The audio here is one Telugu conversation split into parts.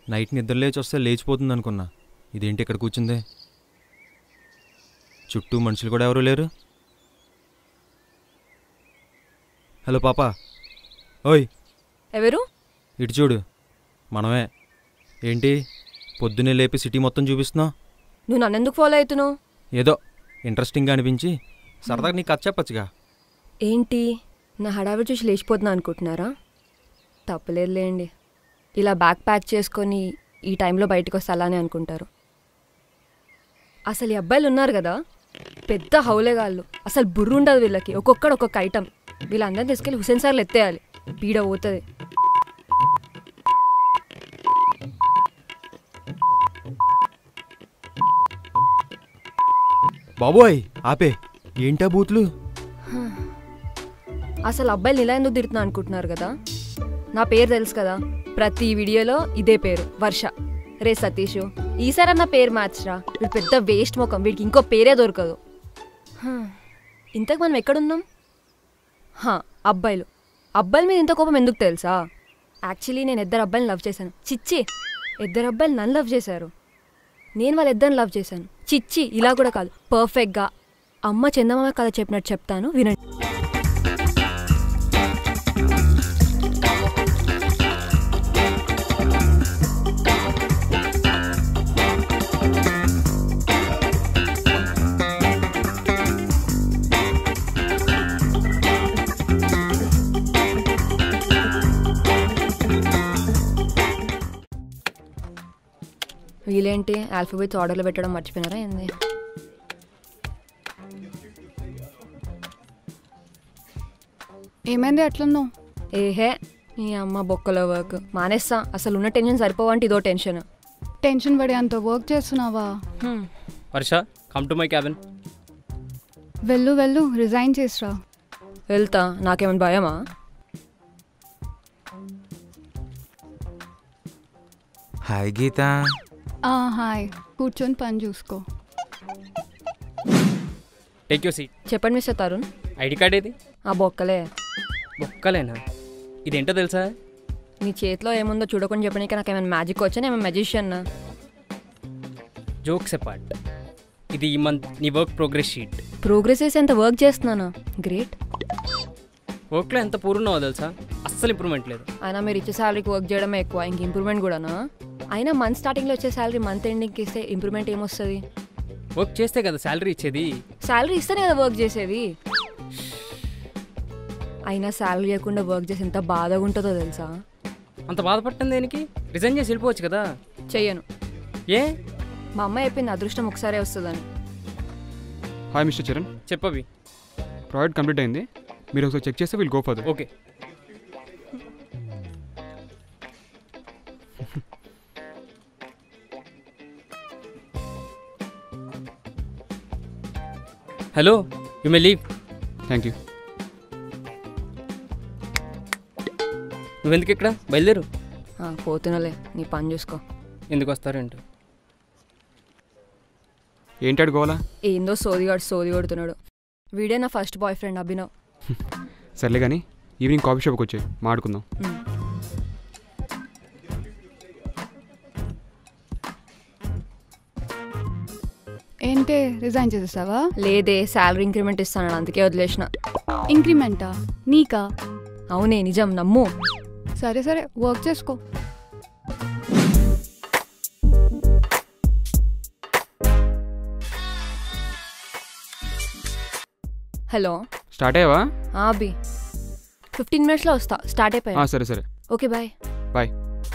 నైట్ నిద్ర లేచి వస్తే లేచిపోతుంది అనుకున్నా ఇదేంటి ఇక్కడ కూర్చుంది చుట్టూ మనుషులు కూడా ఎవరు లేరు హలో పాపా ఓయ్ ఎవరు ఇటు చూడు మనమే ఏంటి పొద్దున్నే లేపి సిటీ మొత్తం చూపిస్తున్నావు నువ్వు నన్నెందుకు ఫాలో అవుతున్నావు ఏదో ఇంట్రెస్టింగ్గా అనిపించి సరదాగా నీకు కథ చెప్పచ్చుగా ఏంటి నా హడావిడి చూసి లేచిపోతున్నా అనుకుంటున్నారా తప్పలేదులేండి ఇలా బ్యాగ్ ప్యాక్ చేసుకొని ఈ టైంలో బయటకు వస్తే అలానే అనుకుంటారు అసలు ఈ అబ్బాయిలు ఉన్నారు కదా పెద్ద హౌలేగాళ్ళు అసలు బుర్రు ఉండదు వీళ్ళకి ఒక్కొక్కడు ఒక్కొక్క ఐటమ్ వీళ్ళందరినీ తీసుకెళ్ళి హుసేన్ సార్లు ఎత్తేయాలి పీడ పోతుంది బాబోయ్ ఆపే ఏంటా బూతులు అసలు అబ్బాయిలు ఇలా ఎందుకు తిడుతున్నా అనుకుంటున్నారు కదా నా పేరు తెలుసు కదా ప్రతి వీడియోలో ఇదే పేరు వర్ష రే సతీష్ ఈసారి నా పేరు మార్చరా వీడు పెద్ద వేస్ట్ ముఖం వీడికి ఇంకో పేరే దొరకదు హ, ఇంతకు మనం ఎక్కడున్నాం హా, అబ్బాయిలు అబ్బాయిల మీద ఇంత కోపం ఎందుకు తెలుసా యాక్చువల్లీ నేను ఇద్దరు అబ్బాయిని లవ్ చేశాను చిచ్చి ఇద్దరు అబ్బాయిలు నన్ను లవ్ చేశారు నేను వాళ్ళ ఇద్దరిని లవ్ చేశాను చిచ్చి ఇలా కూడా కాదు పర్ఫెక్ట్గా అమ్మ చందమామ కథ చెప్పినట్టు చెప్తాను వినండి వీలేంటి ఆల్ఫాబెట్స్ ఆర్డర్లో పెట్టడం మర్చిపోయినారా ఏంది ఏమైంది అట్లన్నావు ఏహే నీ అమ్మ బొక్కలో వర్క్ మానేస్తా అసలు ఉన్న టెన్షన్ సరిపోవంటే ఇదో టెన్షన్ టెన్షన్ పడి అంత వర్క్ చేస్తున్నావా hmm. Varsha come to my cabin వెళ్ళు వెళ్ళు రిజైన్ చేసిరా వెళ్తా నాకేమైనా భయమా హాయ్ గీత ఆ, హాయ్ కూర్చొని పని చూసుకో టేక్ యూ సీట్ చెప్పండి మిస్టర్ తరుణ్ ఐడి కార్డ్ ఏది ఆ బొక్కలే ఒక్కలేనా ఇదేంటో తెలుసా నీ చేతిలో ఏముందో చూడకుండా చెప్పడానికి నాకు ఏమైనా మ్యాజిక్ వచ్చా నేను మ్యాజిషియన్ జోక్స్ అపార్ట్ ఇది ఈ మంత్ నీ వర్క్ ప్రోగ్రెస్ షీట్ ప్రోగ్రెస్ చేసి ఎంత వర్క్ చేస్తున్నానా గ్రేట్ వర్క్లో ఎంత పూర్ణమో తెలుసా అస్సలు ఇంప్రూవ్మెంట్ లేదు అయినా మీరు ఇచ్చే శాలరీకి వర్క్ చేయడమే ఎక్కువ ఇంక ఇంప్రూవ్మెంట్ కూడానా అయినా మంత్ స్టార్టింగ్లో వచ్చే శాలరీ మంత్ ఎండింగ్కి ఇస్తే ఇంప్రూవ్మెంట్ ఏమొస్తుంది వర్క్ చేస్తే కదా శాలరీ ఇచ్చేది శాలరీ ఇస్తేనే కదా వర్క్ చేసేది అయినా శాలరీ ఇవ్వకుండా వర్క్ చేసి ఎంత బాధగా ఉంటుందో తెలుసా అంత బాధపడటం దేనికి రిజైన్ చేసి వెళ్ళిపోవచ్చు కదా చెయ్యను ఏ మా అమ్మ చెప్పింది అదృష్టం ఒకసారే వస్తుందని హాయ్ మిస్టర్ చరణ్ చెప్పవి ప్రాజెక్ట్ కంప్లీట్ అయింది మీరు ఒకసారి చెక్ చేస్తే will go for okay hello you may leave thank you నువ్వెందుకు ఇక్కడ బయలుదేరు ఆ, పోతున్నలే నీ పని చూసుకో ఎందుకు వస్తారేంటో ఏంటాడు గోలా ఏందో సోదిగాడు సోది కొడుతున్నాడు వీడే నా ఫస్ట్ బాయ్ ఫ్రెండ్ అభినవ్ సర్లే కానీ ఈవినింగ్ కాఫీ షాప్కి వచ్చాయి మాడుకుందాం ఉమ్. ఏంటే రిజైన్ చేసేసావా లేదే శాలరీ ఇంక్రిమెంట్ ఇస్తాను అందుకే వదిలేసిన ఇంక్రిమెంటా నీకా అవునే నిజం నమ్ము సరే సరే వర్క్ చేసుకో హలో స్టార్ట్ అయ్యావా ఆ, అభి ఫిఫ్టీన్ మినిట్స్లో వస్తా స్టార్ట్ ఆ, అయిపోయా సరే సరే ఓకే బాయ్ బాయ్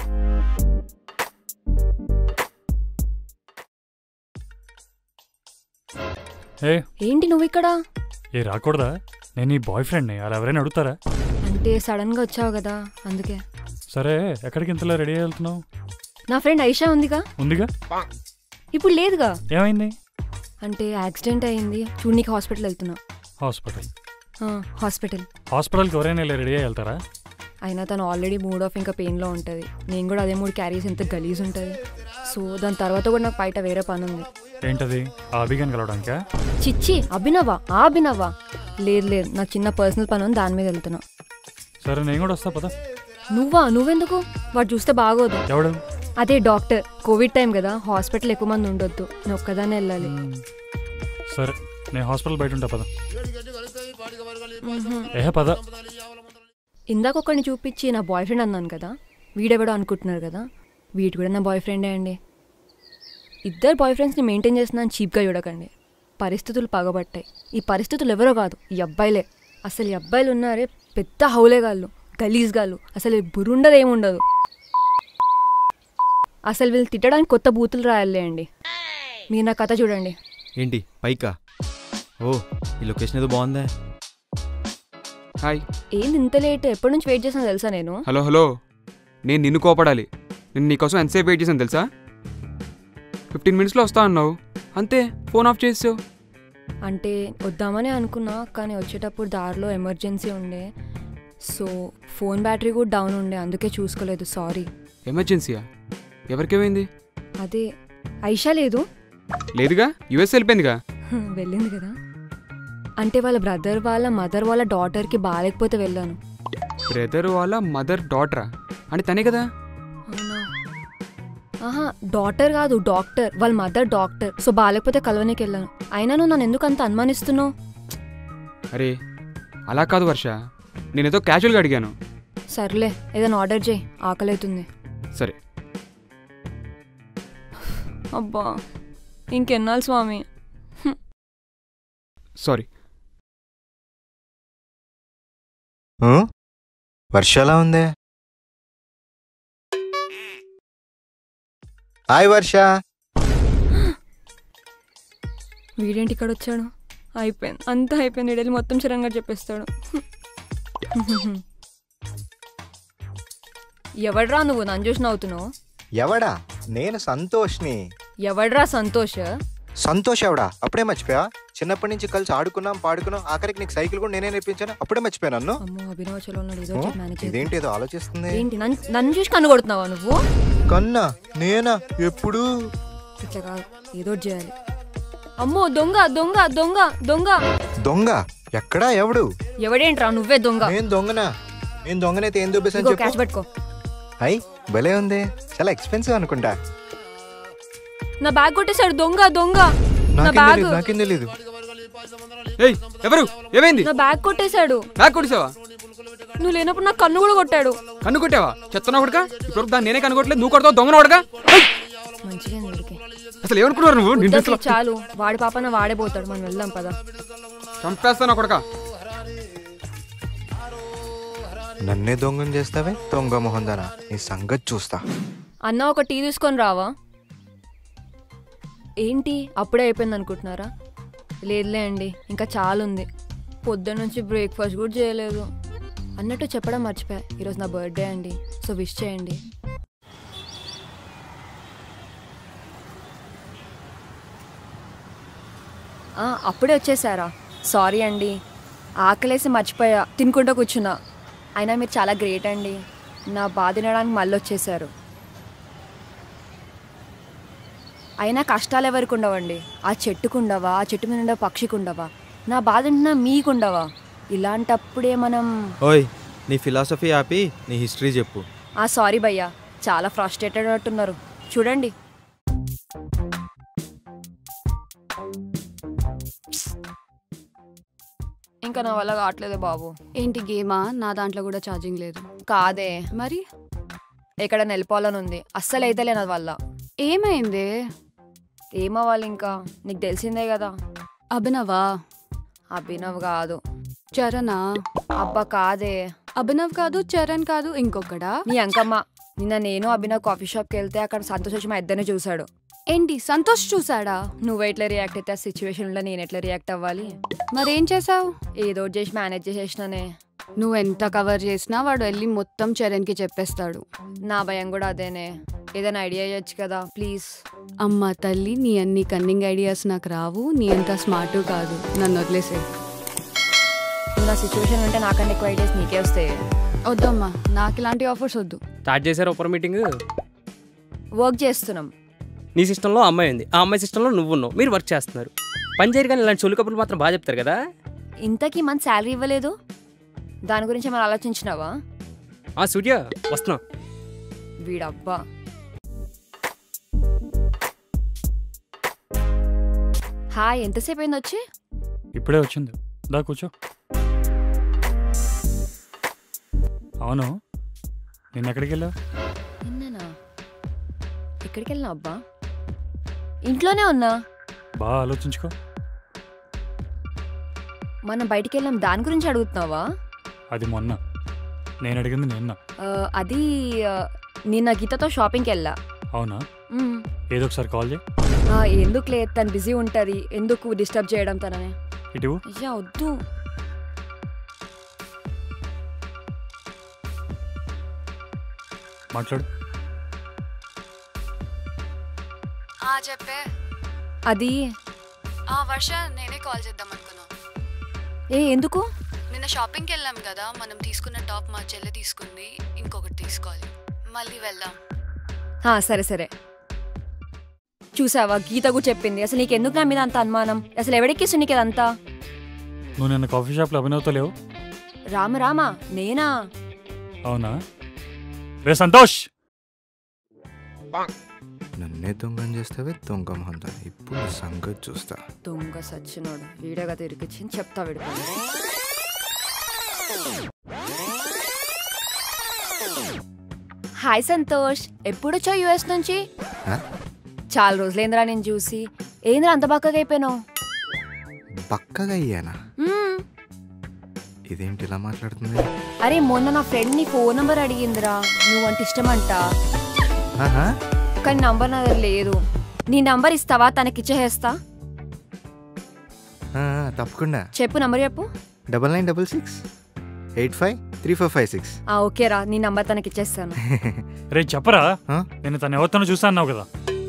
ఏ ఏంటి నువ్వు ఇక్కడ ఏ రాకూడదా నేను నీ బాయ్ ఫ్రెండ్ని అలా ఎవరైనా అడుగుతారా అంటే సడన్గా వచ్చావు కదా అందుకే సరే ఎక్కడికి ఇంతలా రెడీ అయ్యి వెళ్తున్నావు నా ఫ్రెండ్ ఐషా ఉందిగా ఉందిగా ఇప్పుడు లేదుగా ఏమైంది అంటే యాక్సిడెంట్ అయింది చూడనీకి హాస్పిటల్ వెళ్తున్నా హాస్పిటల్ ఆ, హాస్పిటల్ హాస్పిటల్కి ఎవరైనా ఇలా రెడీ అయ్యి వెళ్తారా అయినా తను ఆల్రెడీ మూడ్ ఆఫ్ ఇంకా పెయిన్లో ఉంటుంది నేను కూడా అదే మూడు క్యారీస్ ఎంత గలీజ్ ఉంటుంది సో దాని తర్వాత కూడా నాకు బయట వేరే పని ఉంది ఏంటది ఆ అభిగాని కలవడానికా చిచ్చి అభినవా ఆ అభినవా లేదు లేదు నాకు చిన్న పర్సనల్ పని ఉంది దాని మీద వెళ్తున్నా సరే నేను కూడా వస్తా పద నువ్వా నువ్వెందుకు వాడు చూస్తే బాగోదు ఎవడు అదే డాక్టర్ కోవిడ్ టైం కదా హాస్పిటల్ ఎక్కువ మంది ఉండొద్దు నేను ఒక్కదానే వెళ్ళాలి సరే నేను హాస్పిటల్ బయట ఉంటా పద ఏ పద ఇందాక ఒకరిని చూపించి నా బాయ్ ఫ్రెండ్ అన్నాను కదా వీడెవడో అనుకుంటున్నారు కదా వీడు కూడా నా బాయ్ ఫ్రెండే అండి ఇద్దరు బాయ్ ఫ్రెండ్స్ని మెయింటైన్ చేస్తున్నాను చీప్గా చూడకండి పరిస్థితులు పగబట్టాయి ఈ పరిస్థితులు ఎవరో కాదు ఈ అబ్బాయిలే అసలు ఈ అబ్బాయిలు ఉన్నారే పెద్ద హౌలేగాళ్ళు గలీజ్గాళ్ళు అసలు బురుండదు ఏముండదు అసలు వీళ్ళు తిట్టడానికి కొత్త బూతులు రాయాలే అండి మీరు నా కథ చూడండి ఏంటి పైకా ఓ ఈ లొకేషన్ ఏదో బాగుందే హాయ్ ఏంది ఇంత లేట్ ఎప్పటి నుంచి వెయిట్ చేసినా తెలుసా నేను హలో హలో నేను నిన్ను కోపడాలి నేను నీకోసం ఎంతసేపు వెయిట్ చేశాను తెలుసా ఫిఫ్టీన్ మినిట్స్లో వస్తా అన్నావు అంతే ఫోన్ ఆఫ్ చేసావు అంటే వద్దామని అనుకున్నా కానీ వచ్చేటప్పుడు దారిలో ఎమర్జెన్సీ ఉండే సో ఫోన్ బ్యాటరీ కూడా డౌన్ ఉండే అందుకే చూసుకోలేదు సారీ ఎమర్జెన్సీయా ఎవరికేమైంది అదే ఐషా లేదు లేదుగా యుఎస్ వెళ్ళిపోయిందిగా హ్మ్, వెళ్ళింది కదా అంటే వాళ్ళ బ్రదర్ వాళ్ళ మదర్ వాళ్ళ డాటర్కి బాగాలేకపోతే వెళ్ళాను బ్రదర్ వాళ్ళ మదర్ డాటరా అంటే తనే కదా అవునా ఆహా డాటర్ కాదు డాక్టర్ వాళ్ళ మదర్ డాక్టర్ సో బాగాలేకపోతే కలవనీకి వెళ్ళాను అయినా నువ్వు నన్ను ఎందుకు అంత అనుమానిస్తున్నావు అరే అలా కాదు వర్ష నేనేదో క్యాజువల్గా అడిగాను సర్లే ఏదైనా ఆర్డర్ చేయి ఆకలవుతుంది సరే అబ్బా ఇంకెన్నాళ్ళు స్వామి సారీ ఆ? వర్ష ఎలా ఉందే హాయ్ వర్ష వీడేంటి ఇక్కడ వచ్చాడు అయిపోయింది అంతా అయిపోయింది వీడెళ్ళి మొత్తం చిరంగా చెప్పేస్తాడు ఎవడ్రా నువ్వు నన్ను చూసి నవ్వుతున్నావు ఎవడా నేను సంతోష్ని ఎవడ్రా సంతోష్ సంతోష్ ఎవడా అప్పుడే మర్చిపోయా చిన్నప్పటి నుంచి కలిసి ఆడుకున్నాం పాడుకున్నాం ఆఖరికి నీకు సైకిల్ కూడా నేనే నేర్పించాను అప్పుడే మర్చిపోయా నన్ను అమ్మో అభినవ చలో ఉన్నాడు ఏదో ఓ, ఒకటి మేనేజ్ చేద్దాం. ఇదేంటి ఏదో ఆలోచిస్తుంది ఏంటి నన్ను నన్ను చూసి కన్ను కొడుతున్నావా నువ్వు కన్నా నేనా ఎప్పుడు ఇట్లా కాదు ఏదో ఒకటి చేయాలి అమ్మో దొంగ దొంగ దొంగ దొంగ దొంగ ఎక్కడా ఎవడు ఎవడేంట్రా నువ్వే దొంగ నేను దొంగనా నేను దొంగనైతే ఏం దొబ్బేసాను ఇగో చెప్పు క్యాష్ పట్టుకో అయ్ భలే ఉంది చాలా ఎక్స్పెన్సివ్ అనుకుంటా నా బ్యాగ్ కొట్టేశాడు దొంగ దొంగ నా నాకేం బ్యాగ్ తెలీదు నాకేం తెలీదు ఏయ్ ఎవరు ఏమైంది నా బ్యాగ్ కొట్టేశాడు బ్యాగ్ కొట్టేసావా నువ్వు లేనప్పుడు నా కన్ను కూడా కొట్టాడు కన్ను కొట్టావా చెత్తనా కొడుక ఇప్పుడు దాన్ని నేనే కనుకోవట్లేదు నువ్వు కొడతావు దొంగన కొడక మంచిగా వీడికి అసలు ఏమనుకున్నారు నువ్వు నిన్ను ఉద్దకి చాలు వాడి పాపన వాడే పోతాడు మనం వెళ్దాం పద చంపేస్తాను కొడక నన్నే దొంగం చేస్తావే దొంగ మొహం దానా నీ సంగతి చూస్తా అన్న ఒక టీ తీసుకొని రావా ఏంటి అప్పుడే అయిపోయింది అనుకుంటున్నారా లేదులే అండి ఇంకా చాలా ఉంది పొద్దున్న నుంచి బ్రేక్ఫాస్ట్ కూడా చేయలేదు అన్నట్టు చెప్పడం మర్చిపోయా ఈరోజు నా బర్త్డే అండి సో విష్ చేయండి ఆ, అప్పుడే వచ్చేసారా సారీ అండి ఆకలేసి మర్చిపోయా తినుకుంటూ కూర్చున్నా అయినా మీరు చాలా గ్రేట్ అండి నా బాధ తినడానికి మళ్ళీ వచ్చేసారు అయినా కష్టాలు ఎవరికి ఉండవండి ఆ చెట్టుకు ఉండవా ఆ చెట్టు మీద ఉండే పక్షికి ఉండవా నా బాధ ఉంటున్నా మీకుండవా ఇలాంటప్పుడే మనం ఓయ్ నీ ఫిలాసఫీ ఆపి నీ హిస్టరీ చెప్పు ఆ సారీ భయ్యా చాలా ఫ్రస్ట్రేటెడ్ అంటున్నారు చూడండి ఇంకా నా వల్ల కావట్లేదు బాబు ఏంటి గేమా నా దాంట్లో కూడా ఛార్జింగ్ లేదు కాదే మరి ఎక్కడైనా వెళ్ళిపోవాలని ఉంది అస్సలు అయితే నా వల్ల ఏమైంది ఏమవ్వాలి ఇంకా నీకు తెలిసిందే కదా అభినవా అభినవ్ కాదు చరణా అబ్బా కాదే అభినవ్ కాదు చరణ్ కాదు ఇంకొకడా నీ అంకమ్మ నిన్న నేను అభినవ్ కాఫీ షాప్కి వెళ్తే అక్కడ సంతోష్ వచ్చి మా ఇద్దరిని చూశాడు ఏంటి సంతోష్ చూసాడా నువ్వు ఎట్లా రియాక్ట్ అయితే ఆ సిచ్యువేషన్లో నేను ఎట్లా రియాక్ట్ అవ్వాలి మరేం చేసావు ఏదో ఒకటి చేసి మేనేజ్ చేసేసినానే నువ్వు ఎంత కవర్ చేసినా వాడు వెళ్ళి మొత్తం చరణ్కి చెప్పేస్తాడు నా భయం కూడా అదేనే ఏదైనా ఐడియా ఇవ్వచ్చు కదా ప్లీజ్ అమ్మ తల్లి నీ అన్ని కన్నింగ్ ఐడియాస్ నాకు రావు నీ అంత స్మార్ట్ కాదు నన్ను వదిలేసే నా సిచ్యువేషన్ ఉంటే నాకన్నా ఎక్కువ ఐడియాస్ నీకే వస్తాయి వద్దమ్మా నాకు ఇలాంటి ఆఫర్స్ వద్దు స్టార్ట్ చేశారు ఒప్పర్ మీటింగ్ వర్క్ చేస్తున్నాం నీ సిస్టంలో అమ్మాయి ఉంది ఆ అమ్మాయి సిస్టంలో నువ్వు ఉన్నావు మీరు వర్క్ చేస్తున్నారు పని చేయరు కానీ ఇలాంటి చొల్లు కబుర్లు మాత్రం బాగా చెప్తారు కదా ఇంతకీ మన శాలరీ ఇవ్వలేదు దాని గురించి మనం ఆలోచించినావా ఆ సూర్య వస్తున్నాం వీడబ్బా హాయ్ ఎంతసేపు అయింది వచ్చి ఇప్పుడే వచ్చింది దా కూర్చో అవును నిన్న ఎక్కడికి వెళ్ళావు నిన్ననా ఎక్కడికి వెళ్ళినా అబ్బా ఇంట్లోనే ఉన్నా బాగా ఆలోచించుకో మనం బయటికి వెళ్ళాం దాని గురించి అడుగుతున్నావా అది మొన్న నేను అడిగింది నిన్న ఆ, అది ఆ, నిన్న గీతతో షాపింగ్కి వెళ్ళా అవునా మ్మ్. ఏదో ఒకసారి కాల్ చేయి ఆ, ఎందుకు లేదు తను బిజీ ఉంటుంది ఎందుకు డిస్టర్బ్ చేయడం తనని ఇటు అయ్యా వద్దు మాట్లాడు చెప్పే అది ఆ వర్ష నేనే కాల్ చేద్దాం అనుకున్నా ఏ ఎందుకు నిన్న షాపింగ్కి వెళ్ళాం కదా మనం తీసుకున్న టాప్ మా చెల్లె తీసుకుంది ఇంకొకటి తీసుకోవాలి మళ్ళీ వెళ్దాం ఆ, సరే సరే చూసావా గీత కూడా చెప్పింది అసలు నీకు ఎందుకు నా మీద అంత అనుమానం అసలు ఎవడెక్కిస్తు నీకు ఇదంతా నువ్వు నిన్న కాఫీ షాప్లో అభినవ్తో లేవు రామ రామ నేనా అవునా రే సంతోష్ నన్నే దొంగని చేస్తావే దొంగ మొహంతా ఇప్పుడు నీ సంగతి చూస్తా దొంగ సచ్చినోడు వీడగా తిరిగిచ్చింది చెప్తా విడిపో హాయ్ సంతోష్ ఎప్పుడు వచ్చావు యుఎస్ నుంచి హ? చాలా రోజులైందిరా నేను చూసి ఏంద్రా అంత బక్కగా అయిపోయినావు పక్కగా అయ్యానా మ్మ్. ఇదేంటి ఇలా మాట్లాడుతుంది అరే మొన్న నా ఫ్రెండ్ నీ ఫోన్ నంబర్ అడిగిందిరా నువ్వంటే ఇష్టమంట ఆహా కానీ నంబర్ నా దగ్గర లేదు నీ నంబర్ ఇస్తావా తనకిచ్చేస్తా ఆ, తప్పకుండా చెప్పు నంబర్ చెప్పు double nine double six eight five three four five six ఆ ఓకేరా నీ నంబర్ తనకిచ్చేస్తాను రే చెప్పరా ఆ? నేను తను ఎవరితోనో చూసా అన్నావు కదా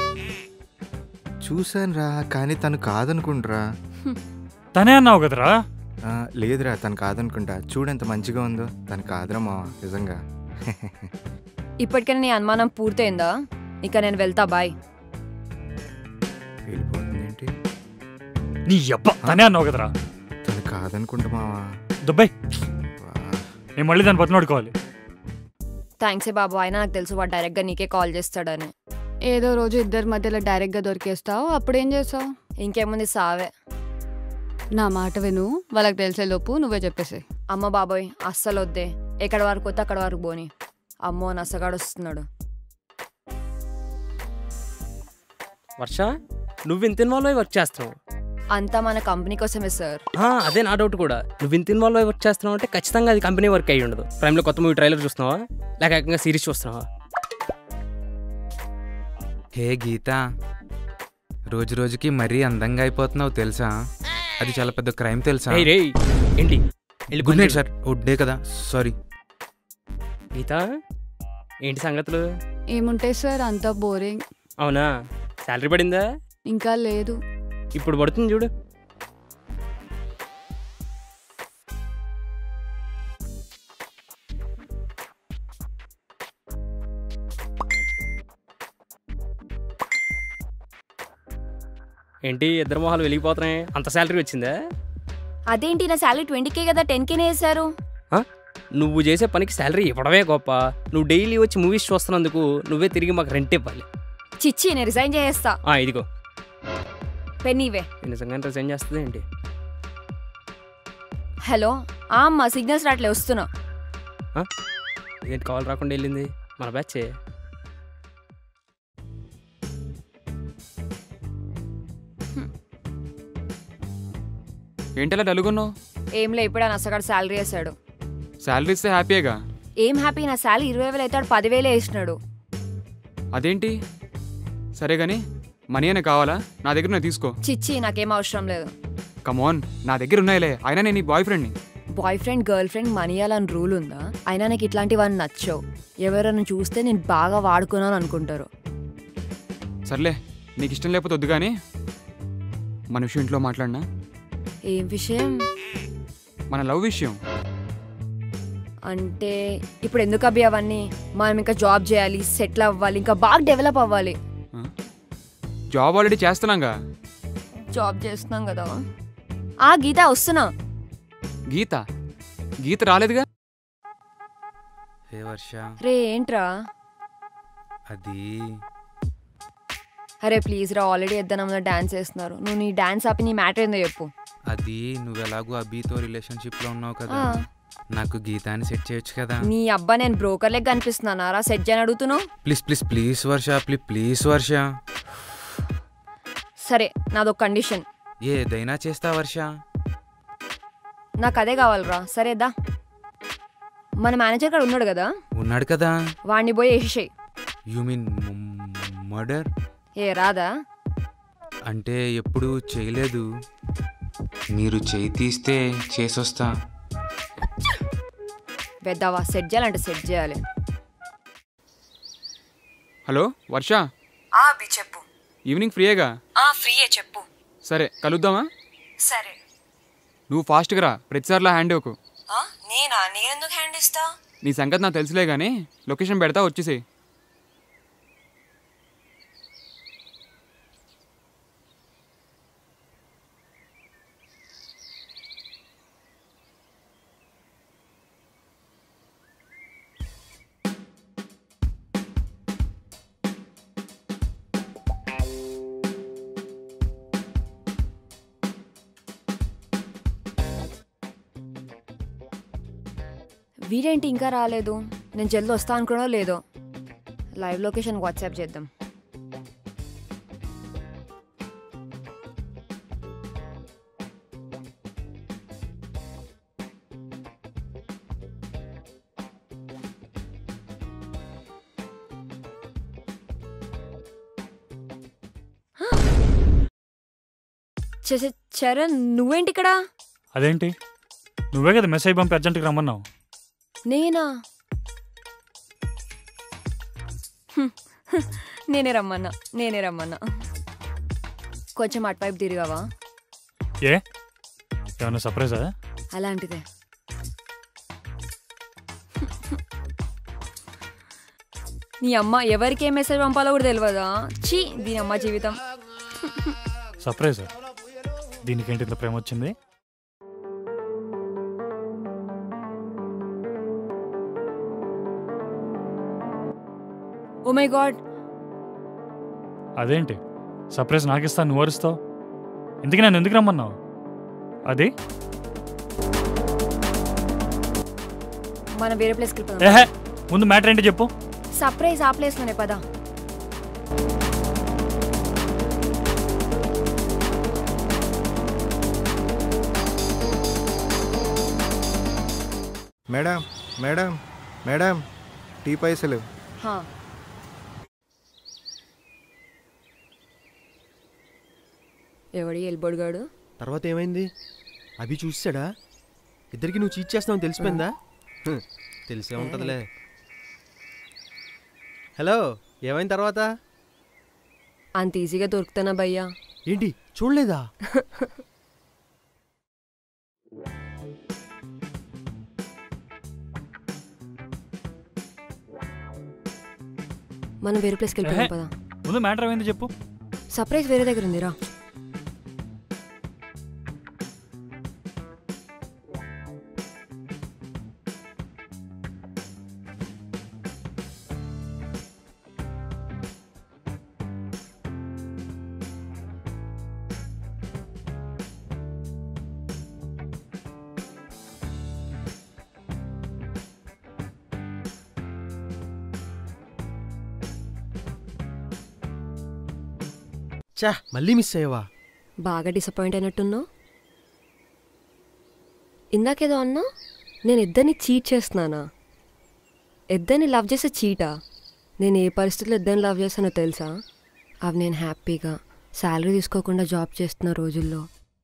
చూసాను రా కానీ తను కాదనుకుంటారా తనే అన్నావు కదరా ఆ, లేదురా తను కాదనుకుంటా చూడెంత మంచిగా ఉందో తను కాదురా మా నిజంగా ఇప్పటికైనా నీ అనుమానం పూర్తయిందా ఇక నేను వెళ్తా బాయ్ వెళ్ళిపోతుంది ఏంటి నీ అబ్బ తనే అన్నావు కదరా తను కాదనుకుంటా మావా దుబ్బాయ్ వా. నేను మళ్ళీ దాన్ని బతినోడుకోవాలి థ్యాంక్స్ ఏ బాబు అయినా నాకు తెలుసు వాడు డైరెక్ట్గా నీకే కాల్ చేస్తాడని ఏదో రోజు ఇద్దరి మధ్యలో డైరెక్ట్గా దొరికేస్తావు అప్పుడేం చేస్తావు ఇంకేముంది సావే నా మాట విను వాళ్ళకి తెలిసే లోపు నువ్వే చెప్పేసి అమ్మ బాబోయ్ అస్సలు వద్దే ఎక్కడ వరకు వస్తే అక్కడ వరకు పోని అమ్మో నసగాడు వస్తున్నాడు వర్ష నువ్వు ఇంత ఇన్వాల్వ్ అయి వర్క్ చేస్తున్నావు అంతా మన కంపెనీ కోసమే సార్ ఆ, అదే నా డౌట్ కూడా నువ్వు ఇంత ఇన్వాల్వ్ అయి వర్క్ చేస్తున్నావు అంటే ఖచ్చితంగా అది కంపెనీ వర్క్ అయ్యి ఉండదు ప్రైమ్లో కొత్త మూవీ ట్రైలర్ చూస్తున్నావా లేక ఏకంగా సిరీస్ చూస్తున్నావా హే గీత రోజు రోజుకి మరీ అందంగా అయిపోతున్నావు తెలుసా అది చాలా పెద్ద క్రైమ్ తెలుసా రేయ్ రేయ్ ఏంటి వెళ్ళి గుడ్ పని నైట్ చూడు. సార్ ఉడ్డే కదా సారీ గీత ఏంటి సంగతులు ఏముంటాయి సార్ అంతా బోరింగ్ అవునా శాలరీ పడిందా ఇంకా లేదు ఇప్పుడు పడుతుంది చూడు ఏంటి ఇద్దరు మొహాలు వెలిగిపోతున్నాయి అంత శాలరీ వచ్చిందా అదేంటి నా శాలరీ ట్వంటీకే కదా టెన్కేనే వేశారు ఆ? నువ్వు చేసే పనికి శాలరీ ఇవ్వడమే గొప్ప నువ్వు డైలీ వచ్చి మూవీస్ చూస్తున్నందుకు నువ్వే తిరిగి మాకు రెంట్ ఇవ్వాలి చిచ్చి నేను రిజైన్ చేసేస్తా ఆ, ఇదిగో పెన్నీవే ఇది నిజంగానే రిజైన్ చేస్తుంది ఏంటి హలో ఆ అమ్మ సిగ్నల్స్ రాట్లే వస్తున్నా ఇదేంటి కాల్ రాకుండా వెళ్ళింది మన బ్యాచే ఏంటి అలా డలుగున్నావు ఏంలే ఇప్పుడే నసగాడు శాలరీ వేసాడు శాలరీ ఇస్తే హ్యాపీగా ఏం హ్యాపీ నా శాలరీ ఇరవై వేలు అవుతాడు పదివేలే వేసినాడు అదేంటి సరే కానీ మనీ అనే కావాలా నా దగ్గర నేను తీసుకో చిచ్చి నాకేం అవసరం లేదు కమోన్ నా దగ్గర ఉన్నాయిలే అయినా నేను నీ బాయ్ ఫ్రెండ్ని boyfriend girlfriend money అని రూల్ ఉందా అయినా నాకు ఇట్లాంటివన్నీ నచ్చవు ఎవరైనా చూస్తే నేను బాగా వాడుకున్నాను అనుకుంటారు సర్లే నీకు ఇష్టం లేకపోతే వద్దు కానీ మన విషయం ఇంట్లో మాట్లాడినా ఏం విషయం మన లవ్ విషయం అంటే ఇప్పుడు ఎందుకు అభి అవన్నీ మనం ఇంకా జాబ్ చేయాలి సెటిల్ అవ్వాలి ఇంకా బాగా డెవలప్ అవ్వాలి జాబ్ ఆల్రెడీ చేస్తున్నాగా జాబ్ చేస్తున్నాం కదా ఆ గీత వస్తున్నా గీత గీత రాలేదుగా హే వర్ష రే ఏంట్రా అది అరే ప్లీజ్ రా ఆల్రెడీ ఇద్దరు డాన్స్ చేస్తున్నారు నువ్వు నీ డాన్స్ ఆపి నీ మ్యాటర్ ఏందో చెప్పు అది నువ్వు ఎలాగో అభితో రిలేషన్షిప్లో ఉన్నావు కదా ఆ. నాకు గీతాన్ని సెట్ చేయొచ్చు కదా నీ అబ్బా నేను బ్రోకర్ లెక్క కనిపిస్తున్నానా రా సెట్ చేయని అడుగుతున్నావు please please please Varsha please please Varsha సరే నాదొక కండిషన్ ఏదైనా చేస్తా వర్ష నాకు అదే కావాలిరా సరేదా మన మేనేజర్ గారు ఉన్నాడు కదా ఉన్నాడు కదా వాడిని పోయి వేసేసాయి యు మీన్ మర్డర్ ఏ రాదా అంటే ఎప్పుడు చేయలేదు మీరు చేయి తీస్తే చేసొస్తా పెద్దవా సెట్ చేయాలంటే సెట్ చేయాలి హలో వర్ష అభి చెప్పు ఈవినింగ్ ఫ్రీయేగా ఫ్రీయే చెప్పు సరే కలుద్దామా సరే నువ్వు ఫాస్ట్గా రా ప్రతిసారిలా హ్యాండ్ ఇవ్వకు నేనా నేనెందుకు హ్యాండ్ ఇస్తా నీ సంగతి నాకు తెలుసులే కానీ లొకేషన్ పెడతా వచ్చేసేయ్ వీడేంటి ఇంకా రాలేదు నేను జల్ది వస్తా అనుకున్నా లేదో లైవ్ లొకేషన్ వాట్సాప్ చేద్దాం చ- చ- చరణ్ నువ్వేంటి ఇక్కడ అదేంటి నువ్వే కదా మెసేజ్ పంపి అర్జెంట్కి రమ్మన్నావు నేనా హ్మ్. నేనే రమ్మన్నా నేనే రమ్మన్నా కొంచెం అటువైపు తిరిగావా ఏ ఏమన్నా సర్ప్రైజా అలాంటిదే నీ అమ్మ ఎవరికి ఏ మెసేజ్ పంపాలో కూడా తెలియదా చీ దీని అమ్మ జీవితం సర్ప్రైజా దీనికేంటి ఇంత ప్రేమ వచ్చింది ఓ మై గాడ్ అదేంటి సర్ప్రైజ్ నాకు ఇస్తాను నువ్వు అరుస్తావు ఇందుకు నన్ను ఎందుకు రమ్మన్నావు అది మనం వేరే ప్లేస్కి వెళ్ళిపోదాం ఏహే ముందు మ్యాటర్ ఏంటి చెప్పు సర్ప్రైజ్ ఆ ప్లేస్లోనే పదా మేడం మేడం మేడం టీ పైసలు హా. ఎవడి ఎల్బొడిగాడు తర్వాత ఏమైంది అభి చూసాడా ఇద్దరికి నువ్వు చీట్ చేస్తున్నావు తెలిసిపోయిందా హ్మ్, తెలిసే ఉంటుందిలే హలో ఏమైంది తర్వాత అంత ఈజీగా దొరుకుతానా భయ్యా ఏంటి చూడలేదా మనం వేరే ప్లేస్కి వెళ్ళిపోదాం ఏహే. పదా ముందు మ్యాటర్ ఏమైంది చెప్పు సర్ప్రైజ్ వేరే దగ్గర ఉందిరా చా మళ్ళీ మిస్ అయ్యావా బాగా డిసప్పాయింట్ అయినట్టున్నావు ఇందాకేదో అన్నా నేను ఇద్దరిని చీట్ చేస్తున్నానా ఇద్దరిని లవ్ చేసే చీటా నేను ఏ పరిస్థితుల్లో ఇద్దరిని లవ్ చేస్తానో తెలుసా అవి నేను హ్యాపీగా శాలరీ తీసుకోకుండా జాబ్ చేస్తున్న రోజుల్లో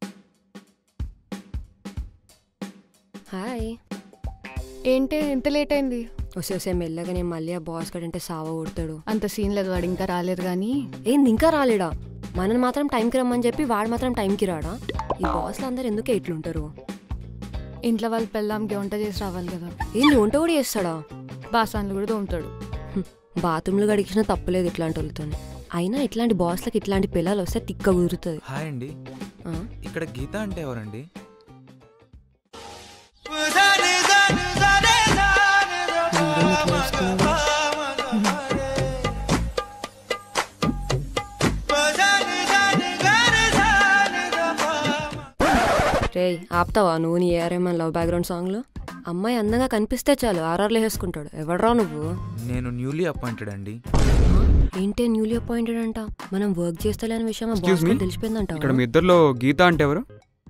హాయ్ ఏంటి ఎంత లేట్ అయింది వస్తే వస్తే మెల్లగా నేను మళ్ళీ ఆ బాస్ గడంటే సావ కొడతాడు అంత సీన్ లేదు వాడు ఇంకా రాలేదు కానీ ఏంది ఇంకా రాలేడా మనని మాత్రం టైంకి రమ్మని చెప్పి వాడు మాత్రం టైంకి రాడా ఈ బాస్లు అందరు ఎందుకే ఇట్లుంటారు ఇంట్లో వాళ్ళ పెళ్ళాంకి వంట చేసి రావాలి కదా ఏంది వంట కూడా చేస్తాడా బాసాన్లు కూడా తోముతాడు హ్మ్. బాత్రూంలో గడిచిన తప్పులేదు ఇట్లాంటి వాళ్ళతో అయినా ఇట్లాంటి బాస్లకి ఇట్లాంటి పిల్లలు వస్తే తిక్క కుదురుతుంది హాయ్ అండి ఆ? ఇక్కడ గీత అంటే ఎవరండి వీడేం ఇట్లా చేస్తున్నాడు? రే ఆపుతావా నువ్వు నీ ఏఆర్ఎంఎన్ లవ్ బ్యాక్గ్రౌండ్ సాంగ్లో అమ్మాయి అందంగా కనిపిస్తే చాలు ఆర్ఆర్లో వేసుకుంటాడు ఎవడరా నువ్వు నేను న్యూలీ అపాయింటెడ్ అండి ఏంటే న్యూలీ అపాయింటెడ్ అంట మనం వర్క్ చేస్తలేని విషయం మా Excuse బాస్ me? తెలిసిపోయిందంట ఇక్కడ మీ ఇద్దరిలో గీత అంటే ఎవరు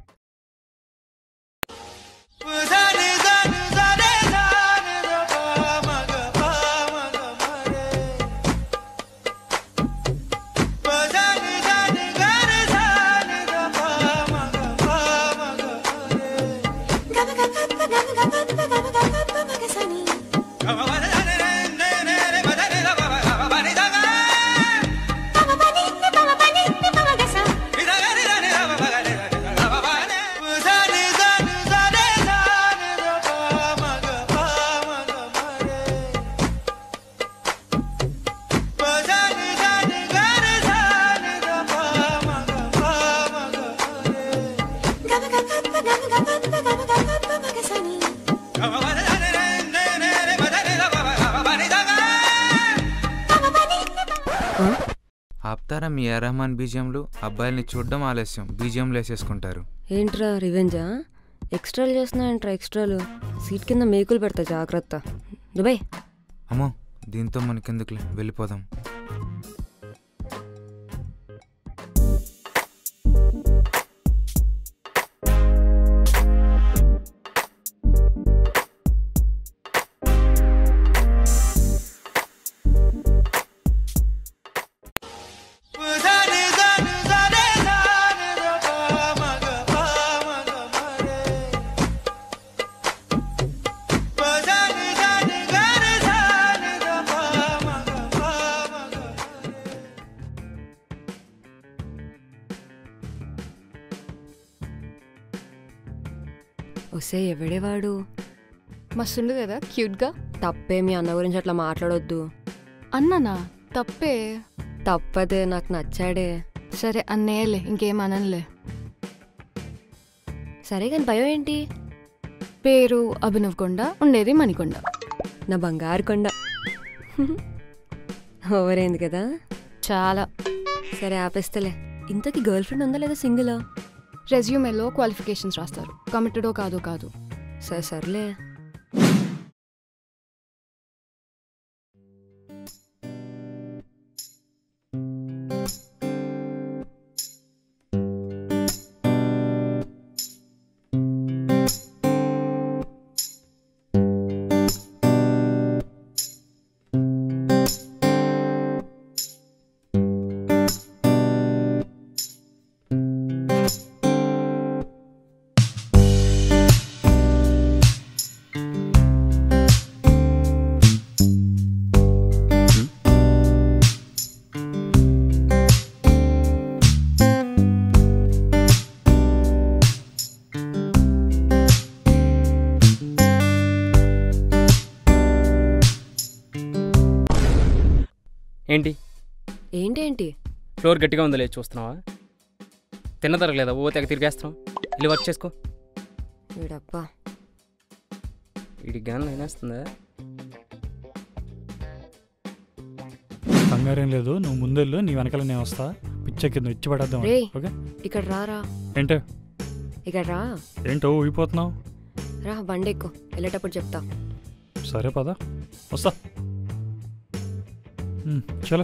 ఆప్తారా మీ ఏ రెహమాన్ బీజియంలు అబ్బాయిల్ని చూడడం ఆలస్యం బీజియంలు వేసేసుకుంటారు ఏంట్రా రివెంజా ఎక్స్ట్రాలు చేస్తున్నాయంట్రా ఎక్స్ట్రాలు సీట్ కింద మేకులు పెడతా జాగ్రత్త దుబాయ్ అమ్మో దీంతో మనకెందుకులే వెళ్ళిపోదాం వస్తే ఎవడేవాడు మస్తుండు కదా క్యూట్గా తప్పే మీ అన్న గురించి అట్లా మాట్లాడొద్దు అన్నానా తప్పే తప్పదే నాకు నచ్చాడే సరే అన్నయ్యలే ఇంకేం అనలే సరే కానీ భయం ఏంటి పేరు అభినవ్ కొండ ఉండేది మణికొండ నా బంగారు కొండ ఓవరైంది కదా చాలా సరే ఆపేస్తలే ఇంతకీ గర్ల్ ఫ్రెండ్ ఉందా లేదా సింగిలా రెజ్యూమేలో క్వాలిఫికేషన్స్ రాస్తారు కమిటెడో కాదో కాదు సరే సర్లే ఏంటి ఏంటేంటి ఫ్లోర్ గట్టిగా ఉందో లేదు చూస్తున్నావా తిన్న తరగలేదా ఓ తెగ తిరిగేస్తున్నావు వెళ్ళి వర్క్ చేసుకో వీడబ్బా వీడికి గానం అయినేస్తుందా కంగారేం లేదు నువ్వు ముందెళ్ళు నీ వెనకాల నేను వస్తా పిచ్చెక్కింది ఇచ్చి పడేద్దాం రేయ్. ఓకే ఇక్కడ రారా ఏంటో ఇక్కడ రా ఏంటో ఊగిపోతున్నావు రా బండి ఎక్కు వెళ్ళేటప్పుడు చెప్తా సరే పద వస్తా ఉమ్, చలో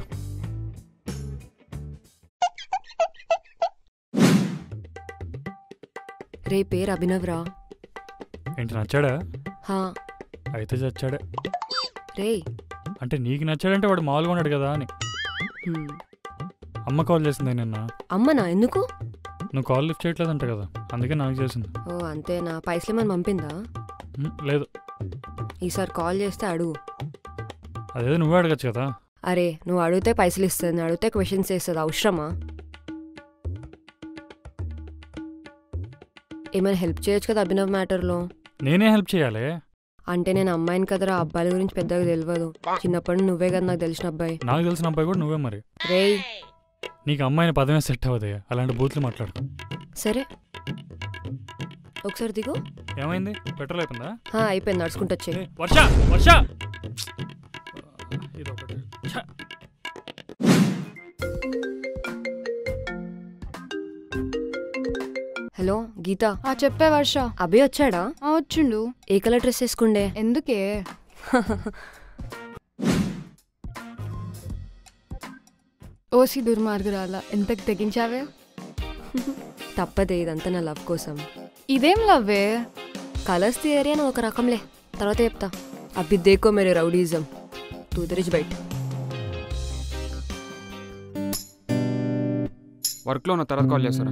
రే పేరు అభినవ్ రా ఏంటి నచ్చాడా హా అయితే చచ్చాడే రే అంటే నీకు నచ్చాడంటే వాడు మామూలుగా ఉన్నాడు కదా అని హ్మ్. అమ్మ కాల్ చేసింది నిన్న అమ్మనా ఎందుకు నువ్వు కాల్ లిఫ్ట్ చేయట్లేదంట కదా అందుకే నాకు చేసింది ఓ అంతేనా పైసలు ఏమైనా పంపిందా ఉమ్, లేదు ఈసారి కాల్ చేస్తే అడుగు అదేదో నువ్వే అడగచ్చు కదా అరే నువ్వు అడిగితే పైసలు ఇస్తుంది అడిగితే క్వశ్చన్స్ వేస్తుంది అవసరమా ఏమైనా హెల్ప్ చేయొచ్చు కదా అభినవ్ మ్యాటర్లో నేనే హెల్ప్ చేయాలి అంటే నేను అమ్మాయిని కదరా అబ్బాయిల గురించి పెద్దగా తెలియదు చిన్నప్పటి నుండి నువ్వే కదా నాకు తెలిసిన అబ్బాయి నాకు తెలిసిన అబ్బాయి కూడా నువ్వే మరి రేయ్ నీకు అమ్మాయిని పదమే సెట్ అవ్వదే అలాంటి బూత్లు మాట్లాడు సరే ఒకసారి దిగు ఏమైంది పెట్రోల్ అయిపోయిందా హా, అయిపోయింది నడుచుకుంటూ వచ్చే ఏ, వర్ష వర్ష ఇదొకటి ఛ. హలో గీత ఆ చెప్పే వర్ష అభి వచ్చాడా ఆ వచ్చిండు ఏ కలర్ డ్రెస్ వేసుకుండే ఎందుకే ఓసి దుర్మార్గురాల ఎంతకు తెగించావే తప్పదే ఇదంతా నా లవ్ కోసం ఇదేం లవ్వే కలర్స్ థియరీ అని ఒక రకంలే తర్వాత చెప్తా అభి దేకో మేరే రౌడీజం తూదరిజ్ బయట వర్క్లో ఉన్న తర్వాత కాల్ చేస్తారా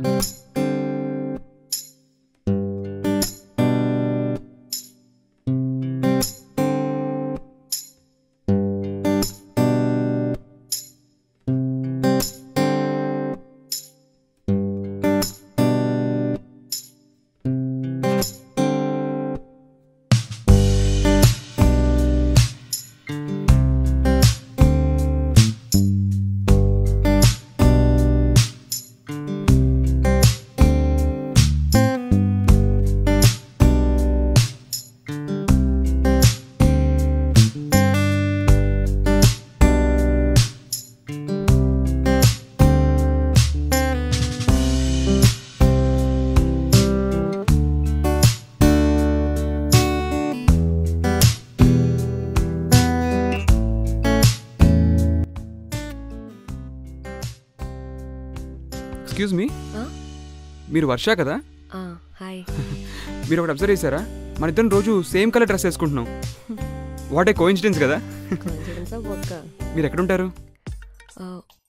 ఎక్స్క్యూజ్ మీ ఆ? మీరు వర్ష కదా ఆ, హాయ్ మీరు ఒకటి అబ్జర్వ్ చేశారా మన ఇద్దరం రోజు సేమ్ కలర్ డ్రెస్ వేసుకుంటున్నాం వాట్ ఏ కోఇన్సిడెన్స్ కదా Coincidence ఆ ఒక్క మీరు ఎక్కడుంటారు ఆ,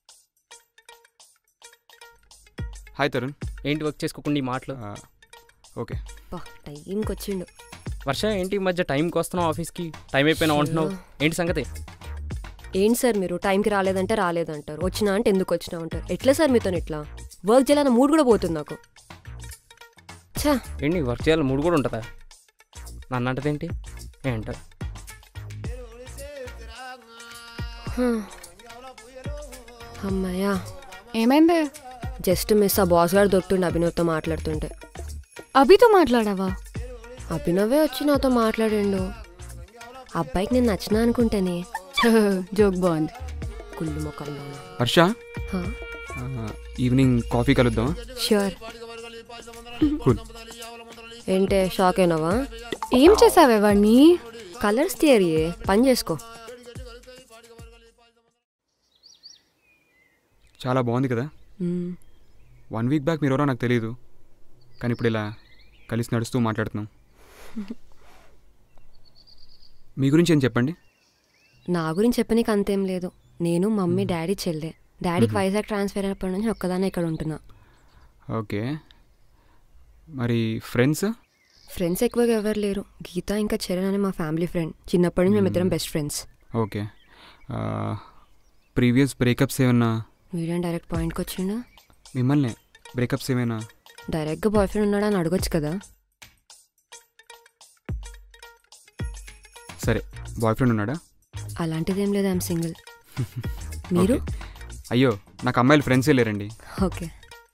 హాయ్ తరుణ్ ఏంటి వర్క్ చేసుకోకుండా ఈ మాటలు ఆ, ఓకే పా టైంకి వచ్చిండు వర్ష ఏంటి ఈ మధ్య టైంకి వస్తున్నావు ఆఫీస్కి టైం అయిపోయినా అంటున్నావు ఏంటి సంగతి ఏంటి సార్ మీరు టైంకి రాలేదంటే రాలేదంటారు వచ్చినా అంటే ఎందుకు వచ్చినా అంటారు ఎట్లా సార్ మీతో ఇట్లా వర్క్ చేయాలన్న మూడు కూడా పోతుంది నాకు ఛా ఏంటి వర్క్ చేయాలి మూడు కూడా ఉంటుందా నన్ను అంటదేంటి ఏంట హ్మ్. అమ్మయ్యా ఏమైందే జస్ట్ మిస్ ఆ బాస్ గారు దొరుకుతుండే అభినవ్తో మాట్లాడుతుంటే అభితో మాట్లాడావా అభినవే వచ్చి నాతో మాట్లాడిండు అబ్బాయికి నేను నచ్చినా అనుకుంటేనే జోక్ బాగుంది కుళ్ళు మొక్కల్లో వర్ష ఆ, ఈవినింగ్ కాఫీ కలుద్దాం ష్యూర్ కూల్ ఏంటే షాక్ అయినావా ఏం చేసావే వాడిని కలర్స్ థియరీ పని చేసుకో చాలా బాగుంది కదా మ్మ్. వన్ వీక్ బ్యాక్ మీరు ఎవరో నాకు తెలియదు కానీ ఇప్పుడు ఇలా కలిసి నడుస్తూ మాట్లాడుతున్నాం మీ గురించి ఏం చెప్పండి నా గురించి చెప్పనీకి అంతేం లేదు నేను మమ్మీ డాడీ చెల్లె డాడీకి వైజాగ్ ట్రాన్స్ఫర్ అయినప్పటి నుంచి ఒక్కదానే ఇక్కడ ఉంటున్నా ఓకే మరి ఫ్రెండ్స్ ఫ్రెండ్స్ ఎక్కువగా ఎవరు లేరు గీత ఇంకా చరణ్ అనే మా ఫ్యామిలీ ఫ్రెండ్ చిన్నప్పటి నుంచి మేమిద్దరం best friends okay previous breakups ఏమన్నా వీడియో డైరెక్ట్ పాయింట్కి వచ్చిండు మిమ్మల్ని బ్రేకప్స్ ఏమైనా డైరెక్ట్గా బాయ్ ఫ్రెండ్ ఉన్నాడా అని అడగొచ్చు కదా సరే బాయ్ ఫ్రెండ్ ఉన్నాడా అలాంటిదేం లేదు ఐఎమ్ సింగిల్ మీరు ఓకే. అయ్యో నాకు అమ్మాయిలు ఫ్రెండ్సే లేరండి ఓకే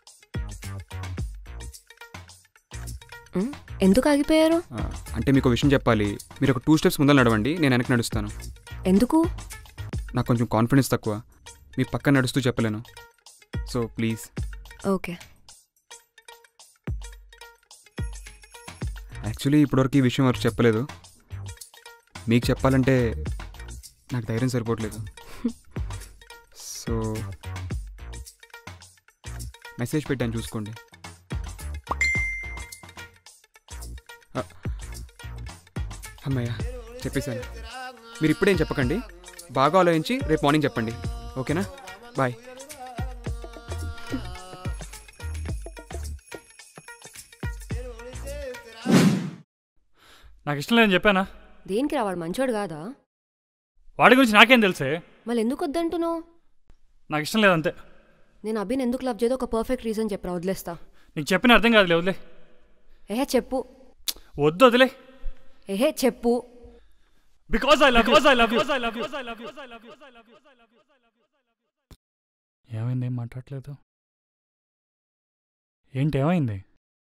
మ్, ఎందుకు ఆగిపోయారు ఆ, అంటే మీకు ఒక విషయం చెప్పాలి మీరు ఒక టూ స్టెప్స్ ముందర నడవండి నేను వెనక్కి నడుస్తాను ఎందుకు నాకు కొంచెం కాన్ఫిడెన్స్ తక్కువ మీ పక్కన నడుస్తూ చెప్పలేను సో ప్లీజ్ ఓకే యాక్చువల్లీ ఇప్పటివరకు ఈ విషయం వరకు చెప్పలేదు మీకు చెప్పాలంటే నాకు ధైర్యం సరిపోవట్లేదు సో మెసేజ్ పెట్టాను చూసుకోండి ఆ, అమ్మయ్య చెప్పేశాను మీరు ఇప్పుడేం చెప్పకండి బాగా ఆలోచించి రేపు మార్నింగ్ చెప్పండి ఓకేనా బాయ్ నాకు ఇష్టం లేదని చెప్పానా దేనికి రా వాడు మంచోడు కాదా వాడి గురించి నాకేం తెలుసే మళ్ళీ ఎందుకు వద్దంటున్నావు నాకు ఇష్టం లేదంతే నేను అభిని ఎందుకు లవ్ చేయదో ఒక పర్ఫెక్ట్ రీజన్ చెప్పరా వదిలేస్తా నీకు చెప్పిన అర్థం కాదులే వదిలే ఏహే చెప్పు వద్దు వదిలే ఏహే చెప్పు because I love because I love you I love you I love you ఏమైంది ఏం మాట్లాడలేదు ఏంటి ఏమైంది